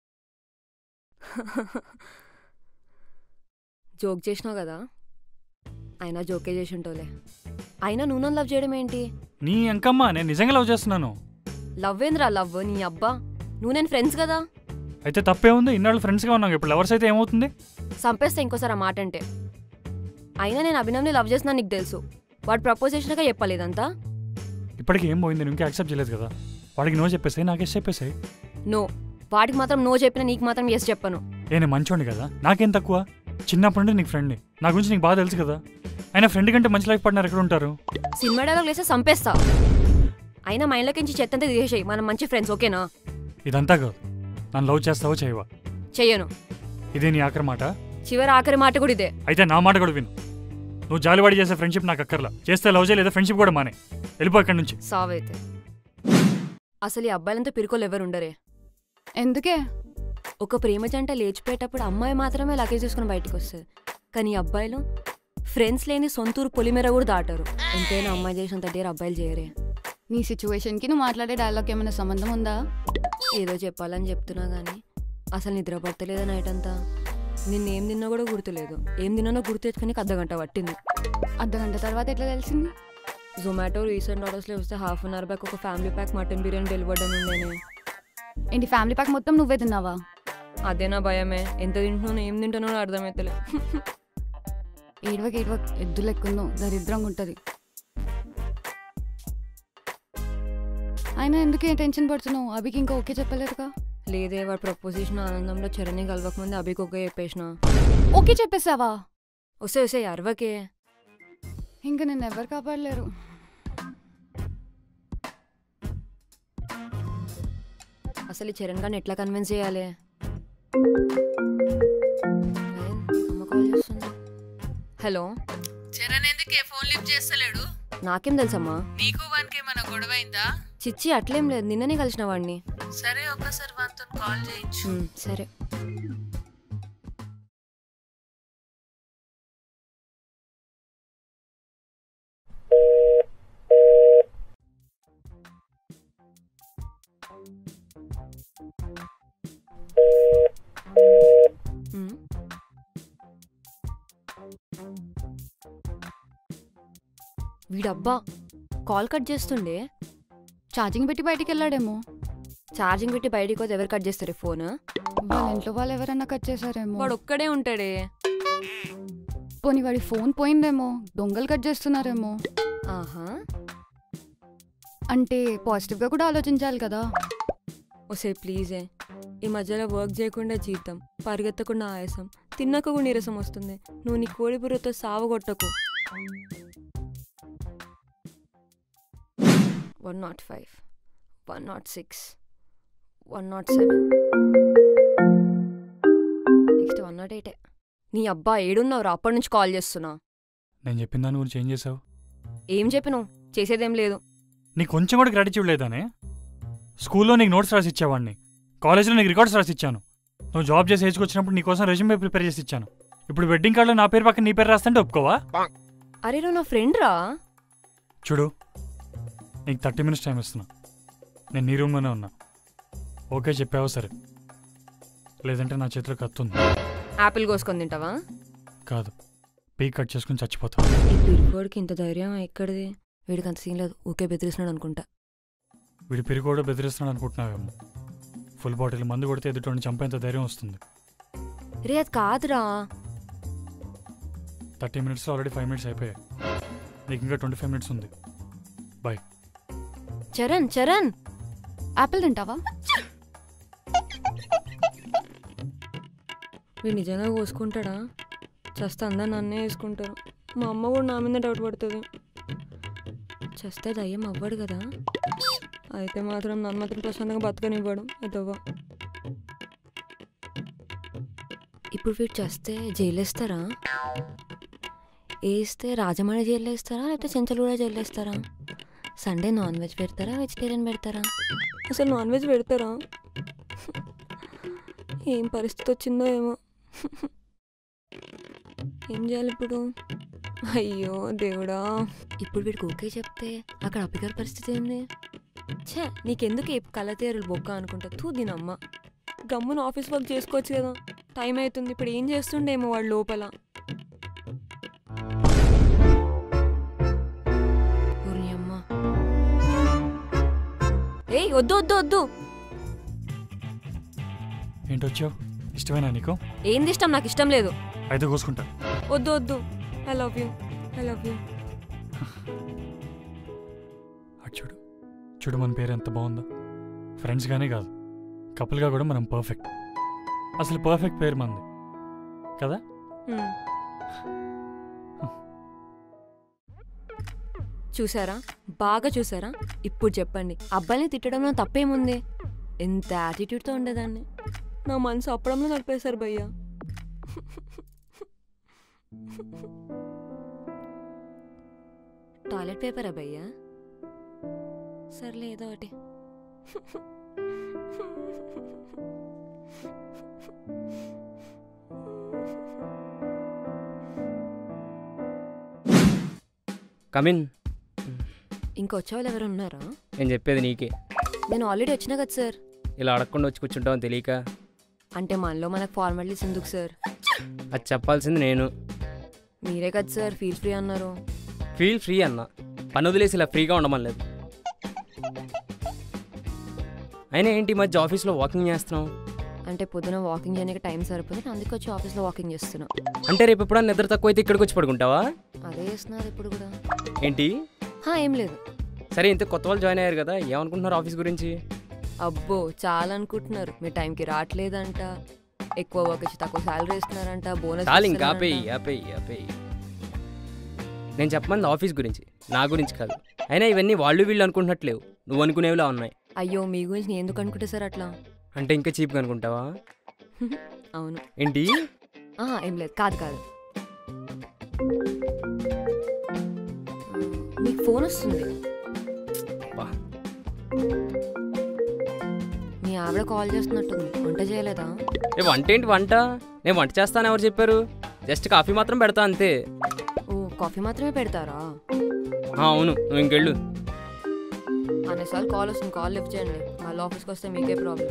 జోక్ చేసినావు కదా అయినా జోకే చేసి ఉంటావులే అయినా నువ్వు నన్ను లవ్ చేయడం ఏంటి నీ ఎంకమ్మా నేను నిజంగా లవ్ చేస్తున్నాను లవ్ ఏంద్రా లవ్ నీ అబ్బా నువ్వు నేను ఫ్రెండ్స్ కదా అయితే తప్పే ఉంది ఇన్నాళ్ళు ఫ్రెండ్స్గా ఉన్నాం ఇప్పుడు లవర్స్ అయితే ఏమవుతుంది సంపేస్తే ఇంకోసారి ఆ మాట అంటే అయినా నేను అభినవ్ని లవ్ చేసినా నీకు తెలుసు వాడు ప్రపోజ్ చేసినాక చెప్పలేదంతా ఇప్పటికి ఏం పోయింది నేను ఇంకా యాక్సెప్ట్ చేయలేదు కదా వాడికి నో చెప్పేసాయి నాకు ఎస్ చెప్పేసాయి నో వాడికి మాత్రం నో చెప్పినా నీకు మాత్రం ఎస్ చెప్పను ఏ నేను మంచోండి కదా నాకేం తక్కువ చిన్నప్పటి నుండి నీకు ఫ్రెండ్ని నా గురించి నీకు బాగా తెలుసు కదా అయినా ఫ్రెండ్ కంటే మంచి లైఫ్ పార్ట్నర్ ఎక్కడ ఉంటారు సినిమా డైలాగ్ లేస్తే సంపేస్తా అయినా మైండ్లోకి నుంచి చెత్తంతా తీసేసాయి మనం మంచి ఫ్రెండ్స్ ఓకేనా ఇదంతా కాదు నన్ను లవ్ చేస్తావో చేయవా చెయ్యను ఇదే నీ ఆఖరి మాట చివరి ఆఖరి మాట కూడా ఇదే అయితే నా మాట కూడా విను నువ్వు జాలివాడి చేసే ఫ్రెండ్షిప్ నాకు అక్కర్లా చేస్తే లవ్ చేయలేదా ఫ్రెండ్షిప్ కూడా మానే వెళ్ళిపో ఇక్కడి నుంచి సావైతే అసలు ఈ అబ్బాయిలంతా పిరుకోలు ఎవరు ఉండరే ఎందుకే ఒక ప్రేమ జంట లేచిపోయేటప్పుడు అమ్మాయి మాత్రమే లగేజ్ తీసుకుని బయటకు వస్తుంది కానీ ఈ అబ్బాయిలు ఫ్రెండ్స్ లేని సొంతూరు పొలిమేర కూడా దాటారు ఎంతైనా అమ్మాయి చేసినంత డేర్ అబ్బాయిలు చేయరే నీ సిచ్యువేషన్కి నువ్వు మాట్లాడే డైలాగ్ ఏమైనా సంబంధం ఉందా ఏదో చెప్పాలని చెప్తున్నా కానీ అసలు నిద్ర పట్టలేదా నైట్ అంతా నిన్నేం తిన్నా కూడా గుర్తులేదు ఏం తిన్నానో గుర్తు తెచ్చుకొని అర్ధ గంట పట్టింది అర్ధ గంట తర్వాత ఎట్లా తెలిసింది జొమాటో రీసెంట్ ఆర్డర్స్లో వస్తే హాఫ్ అన్ అవర్ బ్యాక్ ఒక family pack mutton biryani delivered అని ఉండేనే ఏంటి ఫ్యామిలీ ప్యాక్ మొత్తం నువ్వే తిన్నావా అదే నా భయమే ఎంత తింటున్నానో ఏం తింటున్నానో అర్థమవుతలే ఏడవకి ఏడవక్ ఎద్దు లెక్కుందో దరిద్రంగా ఉంటుంది అయినా ఎందుకే టెన్షన్ పడుతున్నావు అభికి ఇంకా ఓకే చెప్పలేదుగా లేదే వాడు ప్రపోజ్ చేసిన ఆనందంలో చరణి కలవకముందే అభికి ఒకే చెప్పేసిన ఓకే చెప్పేసావా వస్తే వస్తే అరవకే ఇంకా నేను ఎవరు కాపాడలేరు అసలు ఈ చరణ్ గారిని ఎట్లా కన్విన్స్ చేయాలి ఏం? అమ్మ కాల్ చేస్తుంది హలో చరణ్ ఎందుకే ఫోన్ లిఫ్ట్ చేస్తలేడు నాకేం తెలుసమ్మా నీకు వానికి ఏమైనా గొడవ అయిందా చిచ్చి అట్లేం లేదు నిన్ననే కలిసిన వాడిని సరే ఒక్కసారి వానితో కాల్ చేయించు ఉమ్, సరే ఉమ్. వీడబ్బా కాల్ కట్ చేస్తుండే ఛార్జింగ్ పెట్టి బయటికి వెళ్ళాడేమో ఛార్జింగ్ పెట్టి బయటికి పోతే ఎవరు కట్ చేస్తారు ఫోన్ వాళ్ళ ఇంట్లో వాళ్ళు ఎవరైనా కట్ చేశారేమో వాడు ఒక్కడే ఉంటాడే పోనీ వాడి ఫోన్ పోయిందేమో దొంగలు కట్ చేస్తున్నారేమో ఆహా అంటే పాజిటివ్గా కూడా ఆలోచించాలి కదా ఒసే ప్లీజే ఈ మధ్యలో వర్క్ చేయకుండా జీతం పరిగెత్తకుండా ఆయాసం తిన్నాక కూడా నీరసం వస్తుంది నువ్వు నీ కోడి బుర్రతో సావగొట్టకు one nought five one nought six one nought seven next one nought ఎయిటే నీ అబ్బా ఏడున్నావురా అప్పటి నుంచి కాల్ చేస్తున్నా నేను చెప్పిన దాని గురించి ఏం చేసావు ఏం చెప్పినావు చేసేదేం లేదు నీకు కొంచెం కూడా గ్రాటిట్యూడ్ లేదానే స్కూల్లో నీకు నోట్స్ రాసి ఇచ్చేవాడిని కాలేజీలో నీకు రికార్డ్స్ రాసి ఇచ్చాను నువ్వు జాబ్ చేసి ఏజ్కి వచ్చినప్పుడు నీకోసం రెజ్యూమే ప్రిపేర్ చేసి ఇచ్చాను ఇప్పుడు వెడ్డింగ్ కార్డులో నా పేరు పక్కన నీ పేరు రాస్తుంటే ఒప్పుకోవా అరే నువ్వు నా ఫ్రెండ్ రా చూడు నీకు థర్టీ మినిట్స్ టైం ఇస్తున్నా నేను నీ రూమ్లోనే ఉన్నా ఓకే చెప్పావా సరే లేదంటే నా చేతిలో కత్తుంది యాపిల్ కోసుకొని తింటావా కాదు పీక్ కట్ చేసుకుని చచ్చిపోతా ఈ పిరికోడికి ఇంత ధైర్యం ఎక్కడిది వీడికి అంత సీన్ లేదు ఊకే బెదిరిస్తున్నాడు అనుకుంటా వీడి పెరిగి కూడా బెదిరిస్తున్నాడు అనుకుంటున్నావేమో ఫుల్ బాటిల్ మందు కొడితే ఎదుటి చంపేంత ధైర్యం వస్తుంది రే అది కాదురా థర్టీ మినిట్స్లో ఆల్రెడీ ఫైవ్ మినిట్స్ అయిపోయాయి నీకు ఇంకా ట్వంటీ ఫైవ్ మినిట్స్ ఉంది బాయ్ చరణ్ చరణ్ యాపిల్ తింటావా వీడు నిజంగా కోసుకుంటాడా చస్తే అందరు నన్నే వేసుకుంటారు మా అమ్మ కూడా నా మీద డౌట్ పడుతుంది చస్తే దయ్యం అవ్వడు కదా అయితే మాత్రం నన్ను మాత్రం ప్రశాంతంగా బతకనివ్వడు ఎదవ్వ ఇప్పుడు వీడు చేస్తే జైలు వేస్తారా వేస్తే రాజమండ్రి జైలు వేస్తారా లేకపోతే చెంచలూడ జైలు వేస్తారా సండే నాన్ వెజ్ పెడతారా వెజిటేరియన్ పెడతారా అసలు నాన్ వెజ్ పెడతారా ఏం పరిస్థితి వచ్చిందో ఏమో ఏం చేయాలి ఇప్పుడు అయ్యో దేవుడా ఇప్పుడు వీడికి ఓకే చెప్తే అక్కడ అప్పిగారి పరిస్థితి ఏంది ఛే నీకెందుకు ఏ కళ్ళతేరులు బొక్క అనుకుంటా తూ దీనమ్మ గమ్మున ఆఫీస్ వర్క్ చేసుకోవచ్చు కదా టైం అవుతుంది ఇప్పుడు ఏం చేస్తుండేమో వాడు లోపల ఊరి అమ్మ ఏయ్ వద్దు వద్దు వద్దు ఏంటొచ్చావు ఇష్టమేనా నీకు ఏంది ఇష్టం నాకు ఇష్టం లేదు అయితే కోసుకుంటా వద్దు వద్దు I love you I love you అటు చూడు చూడు మన పేరు ఎంత బాగుందో ఫ్రెండ్స్గానే కాదు కపుల్గా కూడా మనం పర్ఫెక్ట్ అసలు పర్ఫెక్ట్ పేరు మంది కదా చూసారా బాగా చూసారా ఇప్పుడు చెప్పండి అబ్బాయిని తిట్టడంలో తప్పేముంది ఎంత యాటిట్యూడ్తో ఉండేదాన్ని నా మనసు అప్పడంలో నడిపేశారు భయ్యా టాయిలెట్ పేపరా భయ్యా సర్లే ఏదో ఒకటి కమిన్ ఇంకొచ్చే వాళ్ళు ఎవరు ఉన్నారా నేను చెప్పేది నీకే నేను ఆల్రెడీ వచ్చినా కదా సార్ ఇలా అడగకుండా వచ్చి కూర్చుంటామని తెలియక అంటే మనలో మనకు ఫార్మాలిటీస్ ఎందుకు సార్ అది చెప్పాల్సింది నేను మీరే కదా సార్ ఫీల్ ఫ్రీ అన్నారు ఫీల్ ఫ్రీ అన్న పని వదిలేసి ఇలా ఫ్రీగా ఉండమని లేదు అయినా ఏంటి ఈ మధ్య ఆఫీస్లో వాకింగ్ చేస్తున్నావు అంటే పొద్దున వాకింగ్ చేయడానికి టైం సరిపోతుంది అందుకే వచ్చి ఆఫీస్లో వాకింగ్ చేస్తున్నా అంటే రేపు ఎప్పుడన్నా నిద్ర తక్కువ అయితే ఇక్కడికి వచ్చి పడుకుంటావా అదే చేస్తున్నారు ఇప్పుడు కూడా ఏంటి హా, ఏం లేదు సరే ఇంత కొత్త వాళ్ళు జాయిన్ అయ్యారు కదా ఏమనుకుంటున్నారు ఆఫీస్ గురించి అబ్బో చాలా అనుకుంటున్నారు మీ టైంకి రావట్లేదంట ఎక్కువ వర్క్ ఇచ్చి తక్కువ శాలరీ ఇస్తున్నారంట బోనస్ చాలు ఇంకా ఆపేయి ఆపేయి ఆపేయి నేను చెప్పమంది ఆఫీస్ గురించి నా గురించి కాదు అయినా ఇవన్నీ వాళ్ళు వీళ్ళు అనుకుంటున్నట్లేవు నువ్వు అనుకునేవిలా ఉన్నాయి అయ్యో మీ గురించి నేను ఎందుకు అనుకుంటే సార్ అట్లా అంటే ఇంకా చీప్గా అనుకుంటావా అవును ఏంటి ఆ, ఏం లేదు కాదు కాదు మీకు ఫోన్ వస్తుంది బా. మీ ఆవిడ కాల్ చేస్తున్నట్టుంది వంట చేయలేదా ఏ వంట ఏంటి వంట నేను వంట చేస్తాను ఎవరు చెప్పారు జస్ట్ కాఫీ మాత్రం పెడతా అంతే ఓ కాఫీ మాత్రమే పెడతారా ఆ, అవును నువ్వు ఇంకెళ్ళు అన్నిసార్లు కాల్ వస్తుంది కాల్ లిఫ్ట్ చేయండి మళ్ళీ ఆఫీస్కి వస్తే మీకే ప్రాబ్లం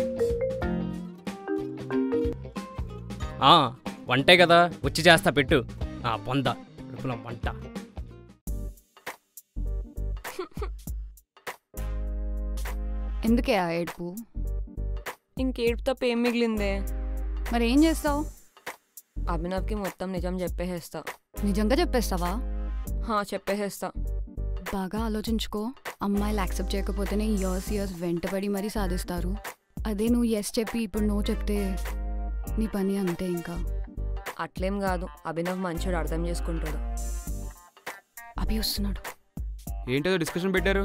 ఆ, వంటే కదా వచ్చి చేస్తా పెట్టు ఆ పొంద కడుపులో వంట ఎందుకే ఆ ఏడుపు ఇంకేడు తప్ప ఏం మిగిలిందే మరి ఏం చేస్తావు అభినవ్కి మొత్తం నిజం చెప్పేసేస్తా నిజంగా చెప్పేస్తావా హా చెప్పేసేస్తా బాగా ఆలోచించుకో అమ్మాయిలు యాక్సెప్ట్ చేయకపోతేనే ఇయర్స్ ఇయర్స్ వెంటబడి మరీ సాధిస్తారు అదే నువ్వు ఎస్ చెప్పి ఇప్పుడు నో చెప్తే నీ పని అంతే ఇంకా అట్లేం కాదు అభినవ్ మంచోడు అర్థం చేసుకుంటాడు అభి వస్తున్నాడు ఏంటో డిస్కషన్ పెట్టారు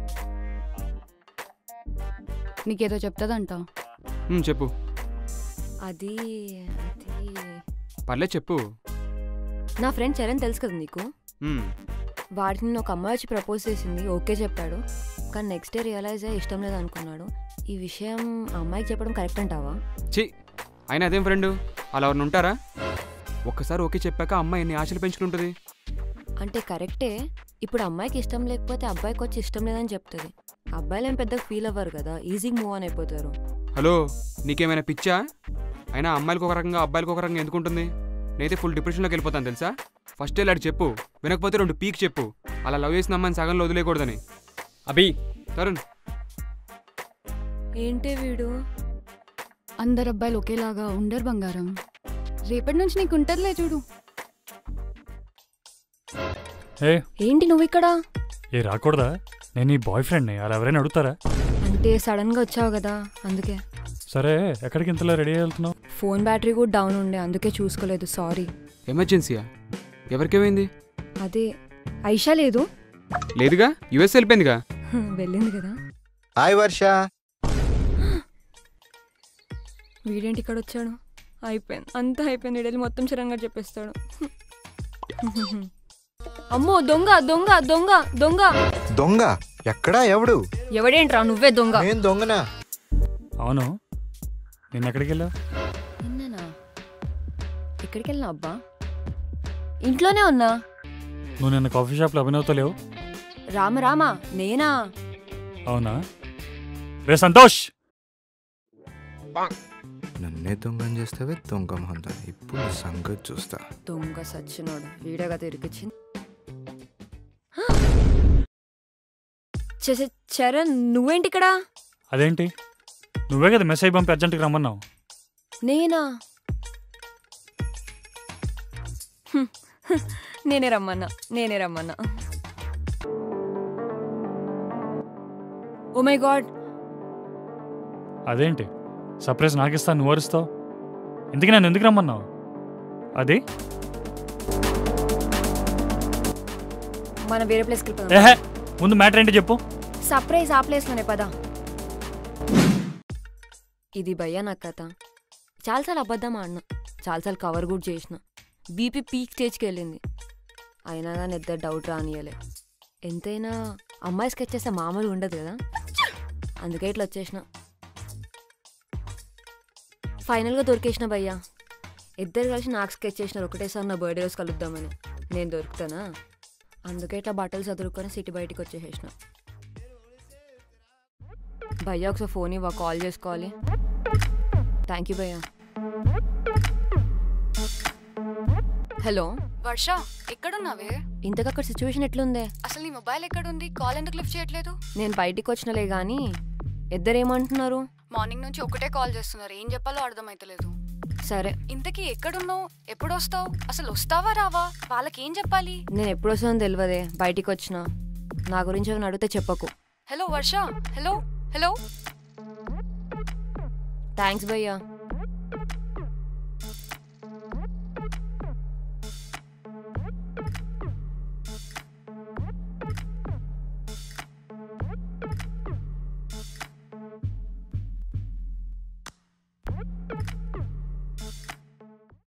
నీకేదో చెప్తుందంట ఉమ్, చెప్పు అది అది పర్లేదు చెప్పు నా ఫ్రెండ్ చరణ్ తెలుసు కదా నీకు ఉమ్, వాడికి నేను ఒక అమ్మాయి వచ్చి ప్రపోజ్ చేసింది ఓకే చెప్పాడు కానీ నెక్స్ట్ డే రియలైజ్ అయ్యి ఇష్టం లేదు అనుకున్నాడు ఈ విషయం ఆ అమ్మాయికి చెప్పడం కరెక్ట్ అంటావా ఛీ ఆయన అదేం ఫ్రెండ్ అలా ఎవరిని ఉంటారా ఒక్కసారి ఓకే చెప్పాక అమ్మాయి ఎన్ని ఆశలు పెంచుకుంటుంది అంటే కరెక్టే ఇప్పుడు అమ్మాయికి ఇష్టం లేకపోతే అబ్బాయికి వచ్చి ఇష్టం లేదని చెప్తుంది అబ్బాయిలు ఏం పెద్దగా ఫీల్ అవ్వరు కదా ఈజీగా మూవ్ ఆన్ అయిపోతారు హలో నీకేమైనా పిచ్చా అయినా అమ్మాయిలకు ఒక రకంగా అబ్బాయిలకు ఒక రకంగా ఎందుకుంటుంది నేనైతే ఫుల్ డిప్రెషన్లోకి వెళ్ళిపోతాను తెలుసా ఫస్ట్ వెళ్ళాడు చెప్పు వినకపోతే రెండు పీక్ చెప్పు అలా లవ్ చేసిన అమ్మాయిని సగంలో వదిలేయకూడదని అభి తరుణ్ ఏంటే వీడు అందరు అబ్బాయిలు ఒకేలాగా ఉండరు బంగారం రేపటి నుంచి నీకు ఉంటుందిలే చూడు ఏ ఏంటి నువ్వు ఇక్కడ ఏ రాకూడదా నేను ఈ బాయ్ ఫ్రెండ్ని అలా ఎవరైనా అడుగుతారా అంటే సడన్ గా వచ్చావు కదా అందుకే సరే ఎక్కడికి ఇంతలో రెడీ అయ్యి వెళ్తున్నావు ఫోన్ బ్యాటరీ కూడా డౌన్ ఉండే అందుకే చూసుకోలేదు సారీ ఎమర్జెన్సీయా ఎవరికేమైంది అదే ఐషా లేదు లేదుగా యుఎస్ వెళ్ళిపోయిందిగా హ్మ్, వెళ్ళింది కదా హాయ్ వర్ష వీడేంటి ఇక్కడ వచ్చాడు అయిపోయింది అంతా అయిపోయింది వీడెళ్ళి మొత్తం చిరంగా చెప్పేస్తాడు అమ్మో దొంగ దొంగ దొంగ దొంగ దొంగ ఎక్కడా ఎవడు ఎవడేంట్రా నువ్వే దొంగ నేను దొంగనా అవును నేను ఎక్కడికి వెళ్ళావు నిన్ననా ఎక్కడికి వెళ్ళినా అబ్బా ఇంట్లోనే ఉన్నా నువ్వు నిన్న కాఫీ షాప్లో అభినవ్తో లేవు రామ రామ నేనా అవునా రే సంతోష్ నన్నే దొంగని చేస్తావే దొంగ మొహంతా ఇప్పుడు నీ సంగతి చూస్తా దొంగ సచ్చినోడు వీడగా తిరిగిచ్చింది చరణ్ నువ్వేంటి ఇక్కడ అదేంటి నువ్వే కదా మెసేజ్ పంపి అర్జెంట్కి రమ్మన్నావు నేనా హ్మ్, హ్మ్, నేనే రమ్మన్నా నేనే రమ్మన్నా ఓ మై గాడ్ అదేంటి సర్ప్రైజ్ నాకు ఇస్తాను నువ్వు అరుస్తావు ఎందుకు నన్ను ఎందుకు రమ్మన్నావు అది మనం వేరే ప్లేస్కి వెళ్ళిపోదాం ఏహే ముందు మ్యాటర్ ఏంటి చెప్పు సర్ప్రైజ్ ఆ ప్లేస్లోనే పదా ఇది భయ్యా నా కథ చాలాసార్లు అబద్ధం ఆడినా చాలాసార్లు కవర్ కూడా చేసిన బీపీ పీక్ స్టేజ్కి వెళ్ళింది అయినా కానీ ఇద్దరు డౌట్ రానియలే ఎంతైనా అమ్మాయి స్కెచ్ చేస్తే మామూలుగా ఉండదు కదా అందుకే ఇట్లా వచ్చేసిన ఫైనల్గా దొరికేసిన భయ్యా ఇద్దరు కలిసి నాకు స్కెచ్ చేసినారు ఒకటేసారి నా బర్త్డే రోజు కలుద్దామని నేను దొరుకుతానా అందుకే ఇట్లా బట్టలు చదువుకొని సిటీ బయటికి వచ్చేసేసిన భయ్యా ఒకసారి ఫోన్ ఇవ్వ కాల్ చేసుకోవాలి థ్యాంక్ యూ భయ్యా హలో వర్ష ఎక్కడున్నావే ఇంతకు అక్కడ సిచ్యువేషన్ ఎట్లుందే అసలు నీ మొబైల్ ఎక్కడుంది కాల్ ఎందుకు లిఫ్ట్ చేయట్లేదు నేను బయటికి వచ్చినలే కానీ ఇద్దరు ఏమంటున్నారు మార్నింగ్ నుంచి ఒకటే కాల్ చేస్తున్నారు ఏం చెప్పాలో అర్థమైతలేదు సరే ఇంతకీ ఎక్కడున్నావు ఎప్పుడు వస్తావు అసలు వస్తావా రావా వాళ్ళకి ఏం చెప్పాలి నేను ఎప్పుడు వస్తుందో తెలియదే బయటికి వచ్చిన నా గురించి ఏమైనా అడిగితే చెప్పకు hello Varsha hello hello thanks భయ్యా